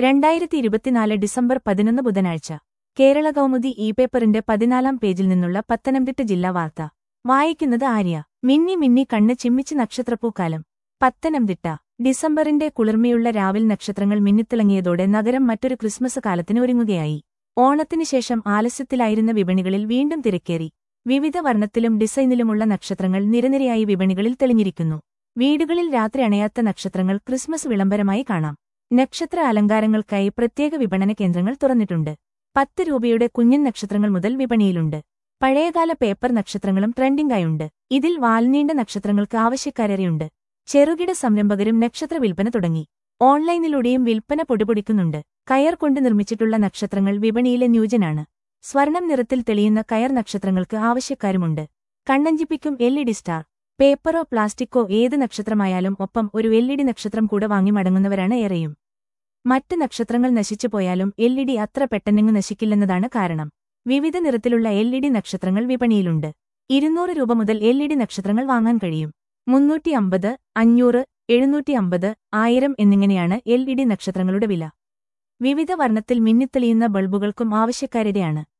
രണ്ടായിരത്തി ഇരുപത്തിനാല് ഡിസംബർ പതിനൊന്ന് ബുധനാഴ്ച കേരള കൗമുദി ഇ പേപ്പറിന്റെ പതിനാലാം പേജിൽ നിന്നുള്ള പത്തനംതിട്ട ജില്ലാ വാർത്ത വായിക്കുന്നത് ആര്യ മിന്നി മിന്നി കണ്ണ് ചിമ്മിച്ച് നക്ഷത്രപ്പൂക്കാലം പത്തനംതിട്ട ഡിസംബറിന്റെ കുളിർമയുള്ള രാവിൽ നക്ഷത്രങ്ങൾ മിന്നിത്തിളങ്ങിയതോടെ നഗരം മറ്റൊരു ക്രിസ്മസ് കാലത്തിന് ഒരുങ്ങുകയായി ഓണത്തിനു ശേഷം ആലസ്യത്തിലായിരുന്ന വിപണികളിൽ വീണ്ടും തിരക്കേറി വിവിധ വർണ്ണത്തിലും ഡിസൈനിലുമുള്ള നക്ഷത്രങ്ങൾ നിരനിരയായി വിപണികളിൽ തെളിഞ്ഞിരിക്കുന്നു വീടുകളിൽ രാത്രി അണയാത്ത നക്ഷത്രങ്ങൾ ക്രിസ്മസ് വിളംബരമായി കാണാം നക്ഷത്ര അലങ്കാരങ്ങൾക്കായി പ്രത്യേക വിപണന കേന്ദ്രങ്ങൾ തുറന്നിട്ടുണ്ട് പത്ത് രൂപയുടെ കുഞ്ഞൻ നക്ഷത്രങ്ങൾ മുതൽ വിപണിയിലുണ്ട് പഴയകാല പേപ്പർ നക്ഷത്രങ്ങളും ട്രെൻഡിംഗായുണ്ട് ഇതിൽ വാൽനീണ്ട നക്ഷത്രങ്ങൾക്ക് ആവശ്യക്കാരേറെയുണ്ട് ചെറുകിട സംരംഭകരും നക്ഷത്ര വിൽപ്പന തുടങ്ങി ഓൺലൈനിലൂടെയും വിൽപ്പന പൊടിപൊടിക്കുന്നുണ്ട് കയർ കൊണ്ട് നിർമ്മിച്ചിട്ടുള്ള നക്ഷത്രങ്ങൾ വിപണിയിലെ ന്യൂജനാണ് സ്വർണം നിറത്തിൽ തെളിയുന്ന കയർ നക്ഷത്രങ്ങൾക്ക് ആവശ്യക്കാരുമുണ്ട് കണ്ണഞ്ചിപ്പിക്കും എൽ ഇ ഡി സ്റ്റാർ പേപ്പറോ പ്ലാസ്റ്റിക്കോ ഏത് നക്ഷത്രമായാലും ഒപ്പം ഒരു എൽ ഇ ഡി നക്ഷത്രം കൂടെ വാങ്ങി മടങ്ങുന്നവരാണ് ഏറെയും മറ്റ് നക്ഷത്രങ്ങൾ നശിച്ചു പോയാലും എൽ ഇ ഡി അത്ര പെട്ടെന്നെങ്ങ് നശിക്കില്ലെന്നതാണ് കാരണം വിവിധ നിറത്തിലുള്ള എൽ ഇ ഡി നക്ഷത്രങ്ങൾ വിപണിയിലുണ്ട് ഇരുന്നൂറ് രൂപ മുതൽ എൽ ഇ ഡി നക്ഷത്രങ്ങൾ വാങ്ങാൻ കഴിയും മുന്നൂറ്റി അമ്പത് അഞ്ഞൂറ് എഴുന്നൂറ്റി അമ്പത് ആയിരം എന്നിങ്ങനെയാണ് എൽ ഇ ഡി നക്ഷത്രങ്ങളുടെ വില വിവിധ വർണ്ണത്തിൽ മിന്നിത്തെളിയുന്ന ബൾബുകൾക്കും ആവശ്യക്കാരുടെയാണ്